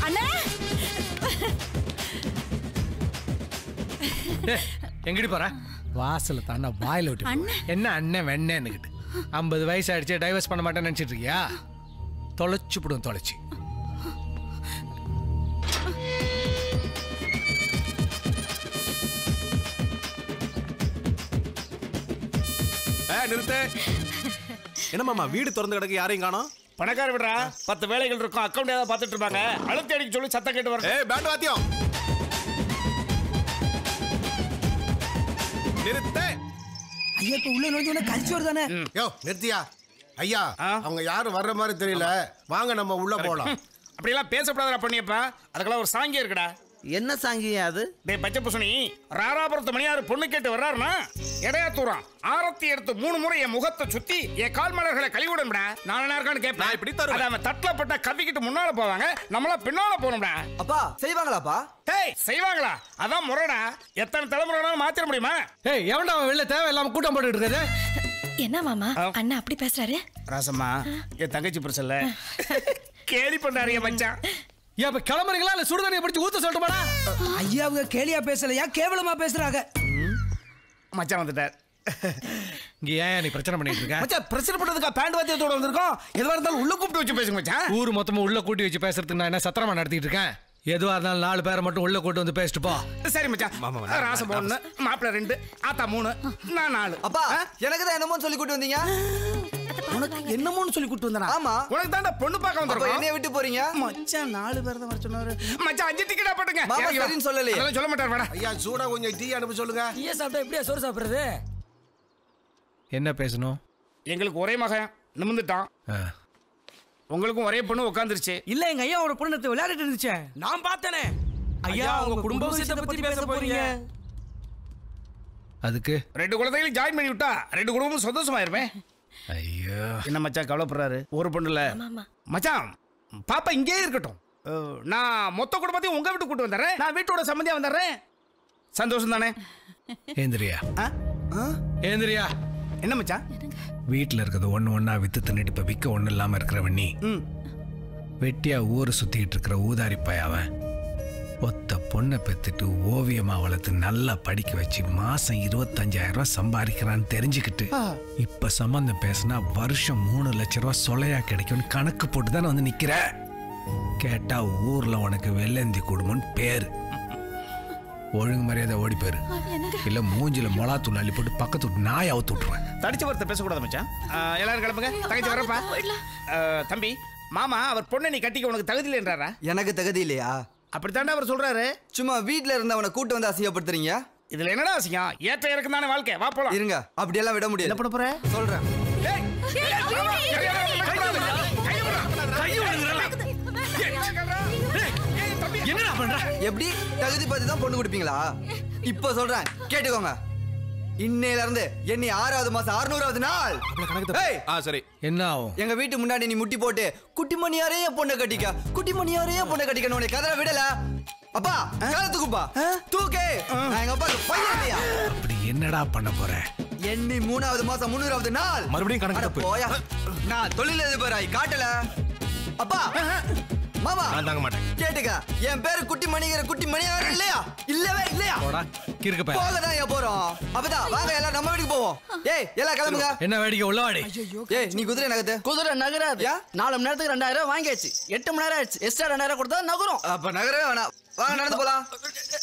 அண்ணே எங்கடி போற வாசல தாண்டா வாயில விட்டு போ. என்ன அண்ணன் வெண்ணேன்னுக்கிட்டு ஐம்பது வயசு ஆயிடுச்சு டைவர்ஸ் பண்ண மாட்டேன்னு நினைச்சிட்டு இருக்கியா தொலைச்சு விடும் தொலைச்சு ஏ நிறுத்து என்ன மாமா வீடு திறந்து கிடக்கு யாரையும் காணோம் பணக்கார விடுறா பத்து வேலைகள் இருக்கும் அக்கௌண்ட் ஏதாவது பார்த்துட்டு இருப்பாங்க அழுத்தி அடிக்க சொல்லி சத்தம் கேட்டு வர ஏய் பேண்ட் வாத்தியம் நிறுத்து ஐயா இப்ப உள்ள நுழைஞ்ச கழிச்சு வருதானே யோ நிறுத்தியா ஐயா அவங்க யாரும் வர்ற மாதிரி தெரியல வாங்க நம்ம உள்ள போலாம் அப்படியெல்லாம் பேசப்படாதடா பண்ணியப்பா அதுக்கெல்லாம் ஒரு சாங்கியம் இருக்குடா என்ன சாங்கியம் அது டேய் பச்சை பூசணி ராராபுரத்து மணியார் பொண்ணு கேட்டு வர்றாருன்னா இடையாத்தூரம் ஆரத்தி எடுத்து மூணு முறை என் முகத்தை சுத்தி என் கால் மலர்களை கழிவுடன்டா நான் என்ன இருக்கான்னு கேட்பேன் நான் இப்படி தருவேன். அது அவன் தட்டுல பட்ட கவிக்கிட்டு முன்னால போவாங்க நம்மள பின்னால போகணும்டா அப்பா செய்வாங்களாப்பா டேய் செய்வாங்களா அதான் முறைடா எத்தனை தலைமுறைனாலும் மாத்திர முடியுமா ஏய் எவன்டா அவன் வெளில தேவையில்லாம கூட்டம் போட்டுட்டு இருக்காது என்ன மாமா ஆ. அண்ணா அப்படி பேசுறாரு ராசம்மா என் தங்கச்சி பிரச்சல்ல கேலி பண்றாரு மச்சான் ஏன் இப்ப கிளம்புறீங்களா இல்ல சுடுதண்ணியை பிடிச்சி ஊத்த சொல்லட்டுமாடா ஐயா அவங்க கேலியா பேசலையா கேவலமா பேசுறாங்க மச்சான் வந்துட்டார் இங்க ஏன் நீ பிரச்சனை பண்ணிட்டு இருக்க மச்சான் பிரச்சனை பண்றதுக்கா பேண்ட் வாத்தியத்தோட வந்திருக்கோம் எதுவா இருந்தாலும் உள்ள கூப்பிட்டு வச்சு பேசுங்க மச்சான் ஊர் மொத்தமா உள்ள கூட்டி வச்சு பேசுறதுக்கு நான் என்ன சத்திரமா நடத்திட்டு இருக்கேன் எதுவா இருந்தாலும் நாலு பேரை மட்டும் உள்ள கூட்டு வந்து பேசிட்டு போ சரி மச்சான் ராசம் ஒண்ணு மாப்பிள்ள ரெண்டு ஆத்தா மூணு நான் நாலு அப்பா எனக்கு தான் என்னமோ சொல்லி கூட்டு வந்தீங்க உனக்கு என்னமோன்னு சொல்லி கூட்டு வந்தனா ஆமா. உனக்கு தாண்டா பொண்ணு பார்க்க அப்ப வந்திருக்கோம் என்னைய விட்டு போறீங்க மச்சான் நாலு பேர் தான் வர சொன்னாரு மச்சான் அஞ்சு டிக்கெட்டா போட்டுங்க மாமா இறங்கி வா. சரின்னு சொல்லலையே. அதெல்லாம் சொல்ல மாட்டார் வேடா ஐயா சூடா கொஞ்சம் டீ அனுப்ப சொல்லுங்க டீயை சாப்பிட்டா எப்படியா சோறு சாப்பிடுறது என்ன பேசணும் எங்களுக்கு ஒரே மகன் நிமிந்துட்டான் ஆ. உங்களுக்கும் ஒரே பொண்ணு உட்காந்துருச்சு இல்ல எங்க ஐயா ஒரு பொண்ணு விளையாடிட்டு இருந்துச்சே நான் பார்த்தேனே ஐயா உங்க குடும்ப விஷயத்தை பத்தி பேச போறீங்க அதுக்கு ரெண்டு குழந்தைகளும் ஜாயின் பண்ணி விட்டா ரெண்டு குடும்பமும் சந்தோஷமா இருப்பேன் ஐயோ என்ன மச்சான் கவலைப்படுறாரு ஒரு பொண்ணு இல்ல ஆமா மச்சான் பாப்பா இங்கே இருக்கட்டும் அஹ், நான் மொத்த குடும்பத்தையும் உங்க வீட்டுக்கு கூட்டு வந்துடுறேன் நான் வீட்டோட சம்மந்தியா வந்துடுறேன் சந்தோஷம் தானே ஏந்திரியா ஆ? ஆ? ஏந்திரியா என்ன மச்சான் வீட்டில் இருக்கிறது ஒன்று ஒன்றா வித்து தின்னுட்டு இப்போ விற்க ஒன்றும் இல்லாமல் இருக்கிறவன் நீ ம் வெட்டியா ஊரை சுற்றிக்கிட்டு இருக்கிற ஊதாரி பையன் அவன் ஒத்த பொண்ணை பெத்துட்டு ஓவியமா வளர்த்து நல்லா படிக்க வச்சு மாசம் இருபத்தஞ்சாயிரம் ரூபாய் சம்பாதிக்கிறான்னு தெரிஞ்சுக்கிட்டு இப்ப சம்பந்தம் பேசினா வருஷம் மூணு லட்ச ரூபாய் சொலையா கிடைக்கும்னு கணக்கு போட்டு தானே வந்து நிக்கிற கேட்டா ஊர்ல உனக்கு வெள்ளந்தி குடும்பம்னு பேரு ஒழுங்கு மரியாதை ஓடி போயிரு இல்ல மூஞ்சில மொளாத்தூள் அள்ளி போட்டு பக்கத்து விட்டு நாய் அவுத்து விட்டுருவேன் தடிச்ச வார்த்தை பேசக்கூடாது மச்சான் அஹ், எல்லாரும் கிளம்புங்க தங்கச்சி வரப்பா போயிடலாம். அஹ், தம்பி மாமா அவர் பொண்ணை நீ கட்டிக்க உனக்கு தகுதி இல்லைன்றாரா எனக்கு தகுதி இல்லையா அப்படித்தாண்டா அவர் சொல்றாரு சும்மா வீட்ல இருந்தவனை கூட்டு வந்து அசிங்கப்படுத்துறீங்க இதுல என்னடா அவசியம் ஏற்ற இறக்கம் தானே வாழ்க்கை வா போலாம் இருங்க அப்படியெல்லாம் விட முடியாது என்ன பண்ண போற சொல்றேன் ஏய், ஏய், மாமா, கை விடுடா, கை விடுடா, கை விடுடா. கை விடுங்கடா. ஏய், ஏய், தம்பி. என்னடா பண்ற எப்படி தகுதி பார்த்து தான் பொண்ணு கொடுப்பீங்களா இப்போ சொல்றேன் கேட்டுக்கோங்க இன்னையில இருந்து என்னை ஆறாவது மாசம் அறுநூறாவது நாள் ஏய், ஆ சரி என்ன ஆகும் எங்க வீட்டு முன்னாடி நீ முட்டி போட்டு குட்டி மணியாரே என் பொண்ணை கட்டிக்க குட்டி மணியாரே என் பொண்ணை கட்டிக்கணும் உனக்கு கதற விடல அப்பா கழுத்துக்குப்பா தூக்கே நான் எங்க அப்பாக்கு பையன் இல்லையா அப்படி என்னடா பண்ண போற எண்ணி மூணாவது மாசம் முன்னூறாவது நாள் மறுபடியும் கணக்கு அட தப்பு. போயா நான் தொழில் அதிபராய் காட்டல அப்பா மாமா நான் தாங்க மாட்டேன் கேட்டுக்க என் பேரு குட்டி மணிங்கிற குட்டி மணியார் இல்லையா இல்லவே இல்லையா போடா கிறுக்கு பையன் போக தான் ஏன் போறோம் அப்பதான் வாங்க எல்லாம் நம்ம வீட்டுக்கு போவோம் ஏய் எல்லாம் கிளம்புங்க என்ன வேடிக்கை உள்ளவாடி ஏய் நீ குதிரை நகத்து குதிரை நகராது யா? நாலு மணி நேரத்துக்கு ரெண்டாயிரம் ரூபாய் வாங்கியாச்சு எட்டு மணி நேரம் ஆயிடுச்சு எக்ஸ்ட்ரா ரெண்டாயிரம் கொடுத்தா நகரும் அப்ப நகரவே வேணாம் வாங்க நடந்து போலாம்